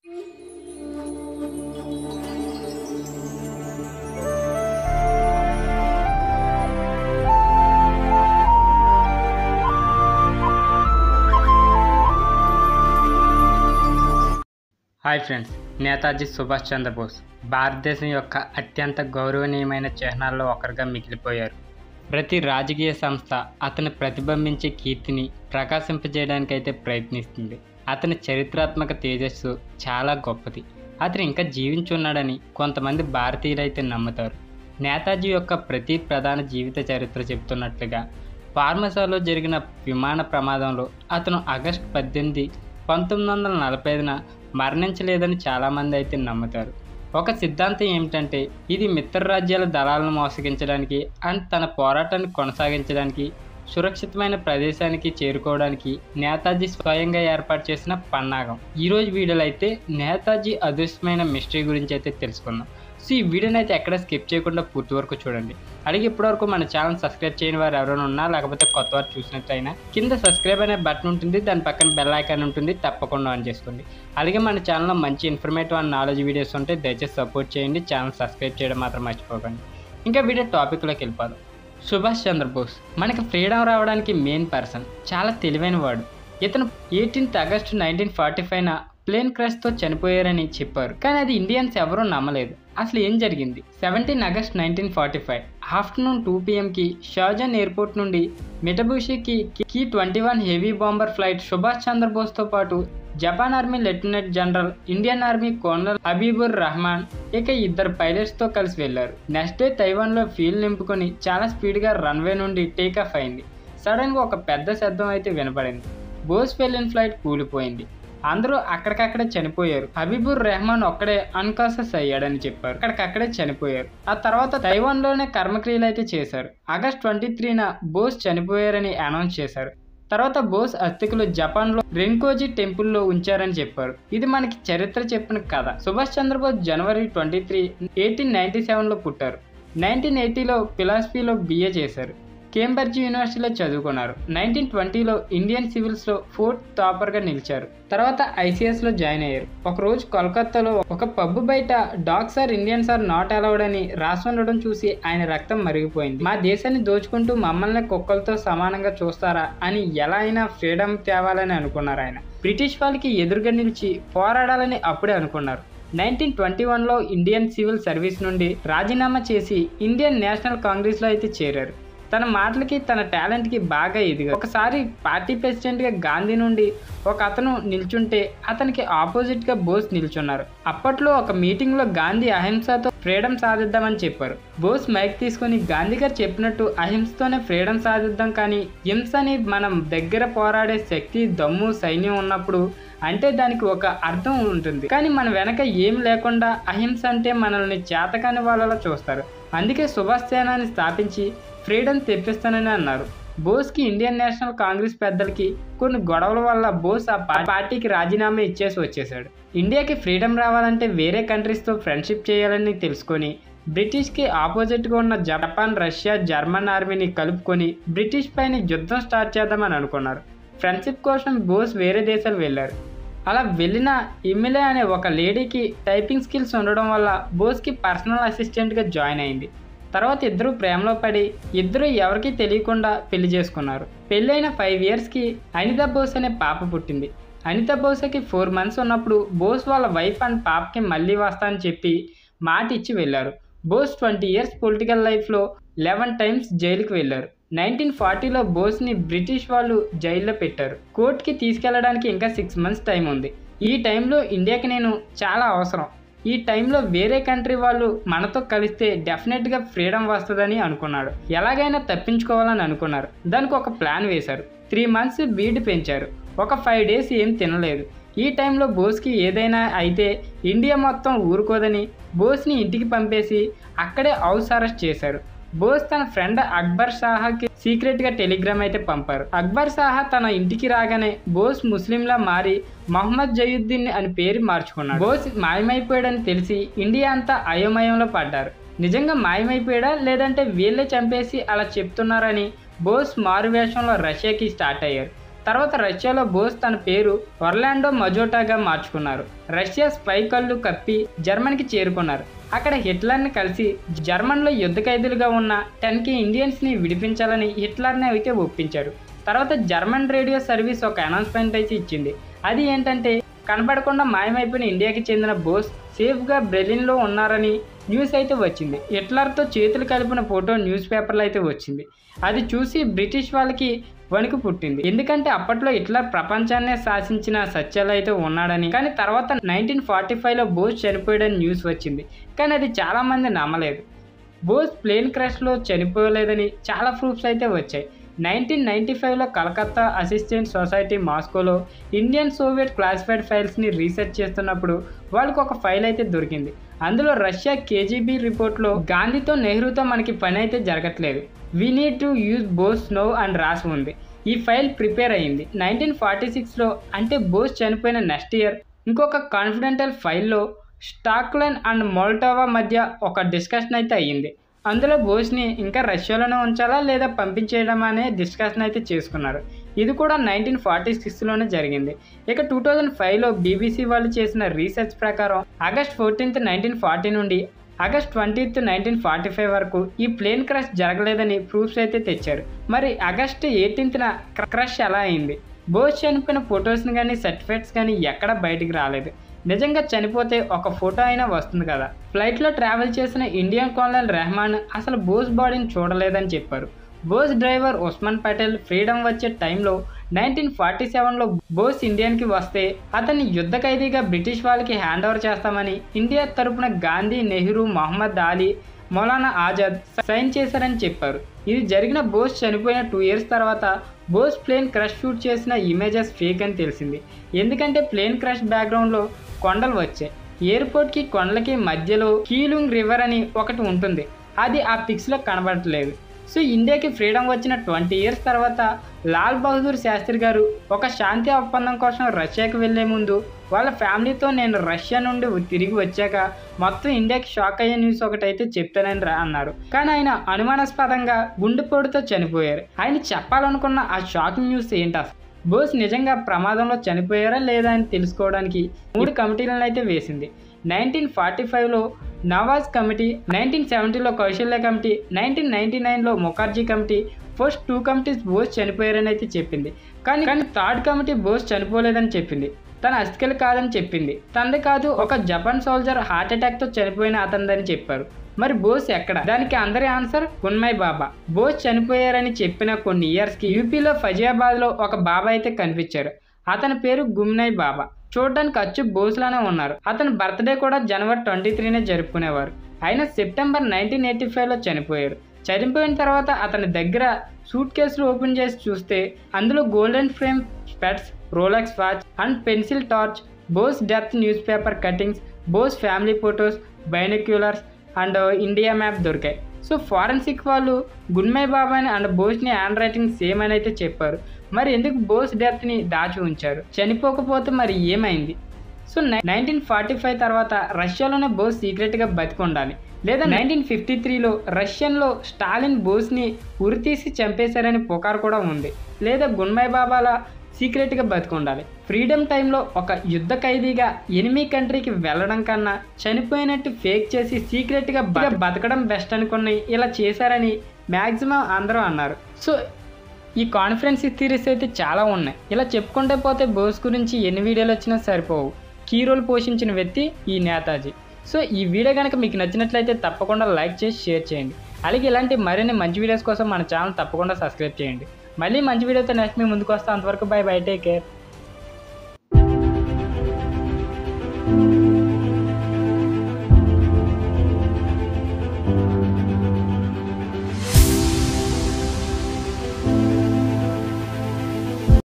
hi friends Netaji Subhash Chandra Bose భారతదేశం యొక్క అత్యంత గౌరవనీయమైన చిహ్నాల్లో ఒకరుగా మిగిలిపోయారు ప్రతి రాజకీయ సంస్థ అతను ప్రతిబింబించే కీర్తిని ప్రకాశింపజేయడానికైతే ప్రయత్నిస్తుంది అతని చరిత్రాత్మక తేజస్సు చాలా గొప్పది అతను ఇంకా జీవించున్నాడని కొంతమంది భారతీయులైతే నమ్ముతారు నేతాజీ యొక్క ప్రతి ప్రధాన జీవిత చరిత్ర చెబుతున్నట్లుగా ఫార్మసాలో జరిగిన విమాన ప్రమాదంలో అతను ఆగస్టు పద్దెనిమిది పంతొమ్మిది వందల నలభై ఐదున మరణించలేదని చాలామంది అయితే నమ్ముతారు ఒక సిద్ధాంతం ఏమిటంటే ఇది మిత్ర రాజ్యాల దళాలను మోసగించడానికి అండ్ తన పోరాటాన్ని కొనసాగించడానికి సురక్షితమైన ప్రదేశానికి చేరుకోవడానికి నేతాజీ స్వయంగా ఏర్పాటు చేసిన పన్నాగం ఈరోజు వీడియోలో అయితే నేతాజీ అదృష్టమైన మిస్టరీ గురించి అయితే తెలుసుకుందాం సో ఈ వీడియోని అయితే ఎక్కడ స్కిప్ చేయకుండా పూర్తి వరకు చూడండి అలాగే ఇప్పటివరకు మన ఛానల్ సబ్స్క్రైబ్ చేయని వారు ఎవరైనా ఉన్నా లేకపోతే కొత్త వారు చూసినట్లయినా కింద సబ్స్క్రైబ్ అనే బటన్ ఉంటుంది దాని పక్కన బెల్ ఐకాన్ ఉంటుంది తప్పకుండా ఆన్ చేసుకోండి అలాగే మన ఛానల్లో మంచి ఇన్ఫర్మేటివ్ అండ్ నాలెడ్జ్ వీడియోస్ ఉంటే దయచేసి సపోర్ట్ చేయండి ఛానల్ సబ్స్క్రైబ్ చేయడం మాత్రం మర్చిపోకండి ఇంకా వీడియో టాపిక్లోకి వెళ్ళిపోదాం సుభాష్ చంద్రబోస్ మనకి ఫ్రీడమ్ రావడానికి మెయిన్ పర్సన్ చాలా తెలివైన వాడు ఇతను ఎయిటీన్త్ ఆగస్టు నైన్టీన్ ఫార్టీ ఫైవ్న ప్లేన్ క్రాష్తో చనిపోయారని చెప్పారు కానీ అది ఇండియన్స్ ఎవరూ నమ్మలేదు అసలు ఏం జరిగింది seventeen August nineteen forty five afternoon two పిఎంకి షాజాన్ ఎయిర్పోర్ట్ నుండి మిటబుషికి కి twenty one heavy bomber flight Subhash చంద్రబోస్తో పాటు Japan army lieutenant general Indian army colonel Habibur Rahman ఇక ఇద్దరు పైలట్స్తో కలిసి వెళ్లారు నెక్స్ట్ డే తైవాన్లో ఫ్యూల్ నింపుకొని చాలా స్పీడ్గా రన్వే నుండి టేకాఫ్ అయింది సడన్గా ఒక పెద్ద శబ్దం అయితే వినపడింది బోస్ వెళ్ళిన ఫ్లైట్ కూలిపోయింది అందరూ అక్కడికక్కడే చనిపోయారు హబీబుర్ రెహమాన్ ఒక్కడే అన్కాన్షియస్ అయ్యాడని చెప్పారు అక్కడికక్కడే చనిపోయారు ఆ తర్వాత తైవాన్లోనే కర్మక్రియలు అయితే చేశారు ఆగస్ట్ ట్వంటీ త్రీన బోస్ చనిపోయారని అనౌన్స్ చేశారు తర్వాత బోస్ అస్థికులు జపాన్లో రెన్కోజీ టెంపుల్లో ఉంచారని చెప్పారు ఇది మనకి చరిత్ర చెప్పిన కథ సుభాష్ చంద్రబోస్ జనవరి ట్వంటీ త్రీ ఎయిటీన్ నైన్టీ సెవెన్లో పుట్టారు నైన్టీన్ ఎయిటీలో ఫిలాసఫీలో బిఏ చేశారు కేంబ్రిడ్జ్ యూనివర్సిటీలో చదువుకున్నారు నైన్టీన్ ట్వంటీలో ఇండియన్ సివిల్స్లో ఫోర్త్ టాపర్గా నిలిచారు తర్వాత ఐసీఎస్లో జాయిన్ అయ్యారు ఒకరోజు కోల్కత్తాలో ఒక పబ్ బయట dogs or Indians are not allowed అని రాసి ఉండడం చూసి ఆయన రక్తం మరిగిపోయింది మా దేశాన్ని దోచుకుంటూ మమ్మల్ని కుక్కలతో సమానంగా చూస్తారా అని ఎలా అయినా ఫ్రీడమ్ తేవాలని అనుకున్నారు ఆయన బ్రిటిష్ వాళ్ళకి ఎదురుగా నిలిచి పోరాడాలని అప్పుడే అనుకున్నారు నైన్టీన్ ట్వంటీ వన్లో ఇండియన్ సివిల్ సర్వీస్ నుండి రాజీనామా చేసి ఇండియన్ నేషనల్ కాంగ్రెస్లో అయితే చేరారు తన మాటలకి తన టాలెంట్కి బాగా ఎదిగారు ఒకసారి పార్టీ ప్రెసిడెంట్గా గాంధీ నుండి ఒక అతను నిల్చుంటే అతనికి ఆపోజిట్గా బోస్ నిల్చున్నారు అప్పట్లో ఒక మీటింగ్లో గాంధీ అహింసతో ఫ్రీడమ్ సాధిద్దామని చెప్పారు బోస్ మైక్ తీసుకుని గాంధీ గారు చెప్పినట్టు అహింసతోనే ఫ్రీడమ్ సాధిద్దాం కానీ హింసని మనం దగ్గర పోరాడే శక్తి దమ్ము సైన్యం ఉన్నప్పుడు అంటే దానికి ఒక అర్థం ఉంటుంది కానీ మన వెనక ఏం లేకుండా అహింస అంటే మనల్ని చేతకాని వాళ్ళలో చూస్తారు అందుకే సుభాష్ సేనాని స్థాపించి ఫ్రీడమ్ తెప్పిస్తానని అన్నారు బోస్కి ఇండియన్ నేషనల్ కాంగ్రెస్ పెద్దలకి కొన్ని గొడవల వల్ల బోస్ ఆ పార్టీకి రాజీనామా ఇచ్చేసి వచ్చేసాడు ఇండియాకి ఫ్రీడమ్ రావాలంటే వేరే కంట్రీస్తో ఫ్రెండ్షిప్ చేయాలని తెలుసుకొని బ్రిటిష్కి ఆపోజిట్గా ఉన్న జపాన్ రష్యా జర్మన్ ఆర్మీని కలుపుకొని బ్రిటిష్ పైన యుద్ధం స్టార్ట్ చేద్దామని అనుకున్నారు ఫ్రెండ్షిప్ కోసం బోస్ వేరే దేశాలు వెళ్ళారు అలా వెళ్ళిన ఇమ్మిలే అనే ఒక లేడీకి టైపింగ్ స్కిల్స్ ఉండడం వల్ల బోస్కి పర్సనల్ అసిస్టెంట్గా జాయిన్ అయింది తర్వాత ఇద్దరు ప్రేమలో పడి ఇద్దరు ఎవరికీ తెలియకుండా పెళ్లి చేసుకున్నారు పెళ్ళైన ఫైవ్ ఇయర్స్కి అనితా బోస్ అనే పాప పుట్టింది అనితా బోస్కి ఫోర్ మంత్స్ ఉన్నప్పుడు బోస్ వాళ్ళ వైఫ్ అండ్ పాపకి మళ్ళీ వస్తా అని చెప్పి మాట ఇచ్చి వెళ్ళారు బోస్ ట్వంటీ ఇయర్స్ పొలిటికల్ లైఫ్లో లెవెన్ టైమ్స్ జైలుకి వెళ్ళారు నైన్టీన్ ఫార్టీలో బోస్ని బ్రిటిష్ వాళ్ళు జైల్లో పెట్టారు కోర్టుకి తీసుకెళ్లడానికి ఇంకా సిక్స్ మంత్స్ టైం ఉంది ఈ టైంలో ఇండియాకి నేను చాలా అవసరం ఈ టైంలో వేరే కంట్రీ వాళ్ళు మనతో కలిస్తే డెఫినెట్గా ఫ్రీడమ్ వస్తుందని అనుకున్నాడు ఎలాగైనా తప్పించుకోవాలని అనుకున్నారు దానికి ఒక ప్లాన్ వేశారు త్రీ మంత్స్ బీడ్ పెంచారు ఒక ఫైవ్ డేస్ ఏం తినలేదు ఈ టైంలో బోస్కి ఏదైనా అయితే ఇండియా మొత్తం ఊరుకోదని బోస్ని ఇంటికి పంపేసి అక్కడే హౌస్ అరెస్ట్ చేశారు బోస్ తన ఫ్రెండ్ అక్బర్ షాహాకి సీక్రెట్గా టెలిగ్రామ్ అయితే పంపారు అక్బర్ షాహా తన ఇంటికి రాగానే బోస్ ముస్లింలా మారి మహమ్మద్ జయుద్దీన్ అని పేరు మార్చుకున్నాడు బోస్ మాయమైపోయాడని తెలిసి ఇండియా అంతా అయోమయంలో పడ్డారు నిజంగా మాయమైపోయాడా లేదంటే వీళ్ళే చంపేసి అలా చెప్తున్నారని బోస్ మారువేషంలో రష్యాకి స్టార్ట్ అయ్యారు తర్వాత రష్యాలో బోస్ తన పేరు ఒర్లాండో మజోటాగా మార్చుకున్నారు రష్యా స్పై కళ్ళు కప్పి జర్మనీకి చేరుకున్నారు అక్కడ హిట్లర్ని కలిసి జర్మన్లో యుద్ధ ఖైదీలుగా ఉన్న టెన్కి ఇండియన్స్ని విడిపించాలని హిట్లర్ని అయితే ఒప్పించారు తర్వాత జర్మన్ రేడియో సర్వీస్ ఒక అనౌన్స్మెంట్ అయితే ఇచ్చింది అది ఏంటంటే కనపడకుండా మాయమైపోయిన ఇండియాకి చెందిన బోస్ సేఫ్గా బ్రెలిన్లో ఉన్నారని న్యూస్ అయితే వచ్చింది హిట్లర్తో చేతులు కలిపిన ఫోటో న్యూస్ పేపర్లో అయితే వచ్చింది అది చూసి బ్రిటిష్ వాళ్ళకి వణుకు పుట్టింది ఎందుకంటే అప్పట్లో హిట్లర్ ప్రపంచాన్నే శాసించిన సత్యాలు అయితే ఉన్నాడని కానీ తర్వాత నైన్టీన్ ఫార్టీ ఫైవ్లో బోస్ చనిపోయాడని న్యూస్ వచ్చింది కానీ అది చాలామంది నమ్మలేదు బోస్ ప్లేన్ క్రాష్లో చనిపోలేదని చాలా ప్రూఫ్స్ అయితే వచ్చాయి నైన్టీన్ నైన్టీ ఫైవ్లో కలకత్తా అసిస్టెంట్ సొసైటీ మాస్కోలో ఇండియన్ సోవియట్ క్లాసిఫైడ్ ఫైల్స్ని రీసెర్చ్ చేస్తున్నప్పుడు వాళ్ళకి ఒక ఫైల్ అయితే దొరికింది అందులో రష్యా కేజీబీ రిపోర్ట్లో గాంధీతో నెహ్రూతో మనకి పని అయితే జరగట్లేదు we need to use Bose no అని రాసి ఉంది ఈ ఫైల్ ప్రిపేర్ అయ్యింది నైన్టీన్ ఫార్టీ సిక్స్లో అంటే బోస్ చనిపోయిన నెక్స్ట్ ఇయర్ ఇంకొక కాన్ఫిడెంటల్ ఫైల్లో స్టాక్లైన్ అండ్ మోల్టోవా మధ్య ఒక డిస్కషన్ అయితే అయ్యింది అందులో బోస్ని ఇంకా రష్యాలోనే ఉంచాలా లేదా పంపించేయడం అనే డిస్కషన్ అయితే చేసుకున్నారు ఇది కూడా నైన్టీన్ ఫార్టీ సిక్స్లోనే జరిగింది ఇక టూ థౌజండ్ ఫైవ్లో బీబీసీ వాళ్ళు చేసిన రీసెర్చ్ ప్రకారం ఆగస్ట్ ఫోర్టీన్త్ నైన్టీన్ ఫార్టీ నుండి August twentieth nineteen forty five వరకు ఈ ప్లేన్ క్రష్ జరగలేదని ప్రూఫ్స్ అయితే తెచ్చారు మరి ఆగస్ట్ ఎయిటీన్త్న క్రష్ ఎలా అయింది బోస్ చనిపోయిన ఫొటోస్ని కానీ సర్టిఫికేట్స్ కానీ ఎక్కడ బయటికి రాలేదు నిజంగా చనిపోతే ఒక ఫోటో అయినా వస్తుంది కదా ఫ్లైట్లో ట్రావెల్ చేసిన ఇండియన్ కాలనల్ రెహమాన్ అసలు బోస్ బాడీని చూడలేదని చెప్పారు బోస్ డ్రైవర్ ఉస్మాన్ పటేల్ ఫ్రీడమ్ వచ్చే టైంలో నైన్టీన్ ఫార్టీ సెవెన్లో బోస్ ఇండియన్కి వస్తే అతన్ని యుద్ధ ఖైదీగా బ్రిటిష్ వాళ్ళకి హ్యాండ్ ఓవర్ చేస్తామని ఇండియా తరపున గాంధీ నెహ్రూ మహమ్మద్ అలీ మౌలానా ఆజాద్ సైన్ చేశారని చెప్పారు ఇది జరిగిన బోస్ చనిపోయిన టూ ఇయర్స్ తర్వాత బోస్ ప్లేన్ క్రష్ షూట్ చేసిన ఇమేజెస్ ఫేక్ అని తెలిసింది ఎందుకంటే ప్లేన్ క్రష్ బ్యాక్గ్రౌండ్లో కొండలు వచ్చాయి ఎయిర్పోర్ట్కి కొండలకి మధ్యలో కీలుంగ్ రివర్ అని ఒకటి ఉంటుంది అది ఆ పిక్స్లో కనబడట్లేదు సో ఇండియాకి ఫ్రీడమ్ వచ్చిన ట్వంటీ ఇయర్స్ తర్వాత లాల్ బహదూర్ శాస్త్రి గారు ఒక శాంతి ఒప్పందం కోసం రష్యాకి వెళ్లే ముందు వాళ్ళ ఫ్యామిలీతో నేను రష్యా నుండి తిరిగి వచ్చాక మొత్తం ఇండియాకి షాక్ అయ్యే న్యూస్ ఒకటైతే చెప్తానని రా అన్నారు కానీ ఆయన అనుమానాస్పదంగా గుండెపోటుతో చనిపోయారు ఆయన చెప్పాలనుకున్న ఆ షాకింగ్ న్యూస్ ఏంటి అసలు బోస్ నిజంగా ప్రమాదంలో చనిపోయారా లేదా అని తెలుసుకోవడానికి మూడు కమిటీలను అయితే వేసింది నైన్టీన్ ఫార్టీ ఫైవ్లో నవాజ్ కమిటీ నైన్టీన్ సెవెంటీలో కౌశల్య కమిటీ నైన్టీన్ నైన్టీ నైన్లో Mukherjee committee first two committees Bose చనిపోయారని అయితే చెప్పింది కానీ కానీ థర్డ్ కమిటీ బోస్ చనిపోలేదని చెప్పింది తన అస్థికలు కాదని చెప్పింది తనది కాదు ఒక జపాన్ సోల్జర్ హార్ట్ అటాక్తో చనిపోయిన అతనిదని చెప్పారు మరి బోస్ ఎక్కడ దానికి అందరి ఆన్సర్ గున్మై బాబా బోస్ చనిపోయారని చెప్పిన కొన్ని ఇయర్స్కి యూపీలో ఫజియాబాద్లో ఒక బాబా అయితే కనిపించారు అతని పేరు గుమ్నై బాబా చూడడానికి అచ్చు బోస్లానే ఉన్నారు అతని బర్త్డే కూడా జనవరి ట్వంటీ త్రీనే జరుపుకునేవారు ఆయన సెప్టెంబర్ నైన్టీన్ ఎయిటీ ఫైవ్లో చనిపోయారు చనిపోయిన తర్వాత అతని దగ్గర సూట్ కేసులు ఓపెన్ చేసి చూస్తే అందులో golden frame specs Rolex watch and pencil torch Bose death newspaper cuttings Bose family photos binoculars and India map దొరికాయి సో ఫారెన్సిక్ వాళ్ళు గున్మై బాబాని అండ్ బోస్ని హ్యాండ్ రైటింగ్ సేమ్ అని అయితే చెప్పారు మరి ఎందుకు బోస్ డెత్ని దాచి ఉంచారు చనిపోకపోతే మరి ఏమైంది సో నైన్టీన్ ఫార్టీ ఫైవ్ తర్వాత రష్యాలోనే బోస్ సీక్రెట్గా బతికి ఉండాలి లేదా నైన్టీన్ ఫిఫ్టీ త్రీలో రష్యన్లో స్టాలిన్ బోస్ని ఉరితీసి చంపేశారని పుకారు కూడా ఉంది లేదా గున్మై బాబాల సీక్రెట్గా బతికి ఉండాలి ఫ్రీడమ్ టైంలో ఒక యుద్ధ ఖైదీగా ఎనిమి కంట్రీకి వెళ్ళడం కన్నా చనిపోయినట్టు ఫేక్ చేసి సీక్రెట్గా బతకడం బెస్ట్ అనుకుని ఇలా చేశారని మ్యాక్సిమం అందరూ అన్నారు సో ఈ కాన్ఫరెన్స్ థీరీస్ అయితే చాలా ఉన్నాయి ఇలా చెప్పుకుంటే పోతే బోస్ గురించి ఎన్ని వీడియోలు వచ్చినా సరిపోవు కీ రోల్ పోషించిన వ్యక్తి ఈ నేతాజీ సో ఈ వీడియో కనుక మీకు నచ్చినట్లయితే తప్పకుండా లైక్ చేసి షేర్ చేయండి అలాగే ఇలాంటి మరిన్ని మంచి వీడియోస్ కోసం మన ఛానల్ తప్పకుండా సబ్స్క్రైబ్ చేయండి మళ్ళీ మంచి వీడియోతో నెక్స్ట్ మీ ముందుకు వస్తాం అంతవరకు బై బై టేక్ కేర్